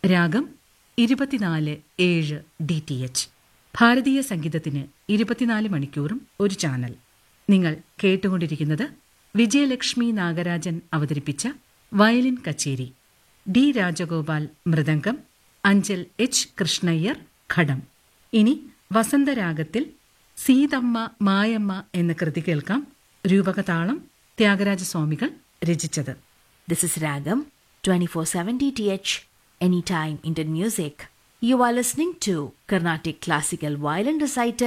രാഗം ഇരുപത്തിനാല് ഏഴ് ഡി ടി എച്ച് ഭാരതീയ സംഗീതത്തിന് ഇരുപത്തിനാല് മണിക്കൂറും ഒരു ചാനൽ നിങ്ങൾ കേട്ടുകൊണ്ടിരിക്കുന്നത് വിജയലക്ഷ്മി നാഗരാജൻ അവതരിപ്പിച്ച വയലിൻ കച്ചേരി ഡി രാജഗോപാൽ മൃദംഗം അഞ്ചൽ എച്ച് കൃഷ്ണയ്യർ ഘടം ഇനി വസന്തരാഗത്തിൽ സീതമ്മ മായമ്മ എന്ന കൃതി കേൾക്കാം രൂപകതാളം ത്യാഗരാജസ്വാമികൾ രചിച്ചത് This is Ragam 24/7 DTH Anytime Indian Music. You are listening to Carnatic Classical Violin Recital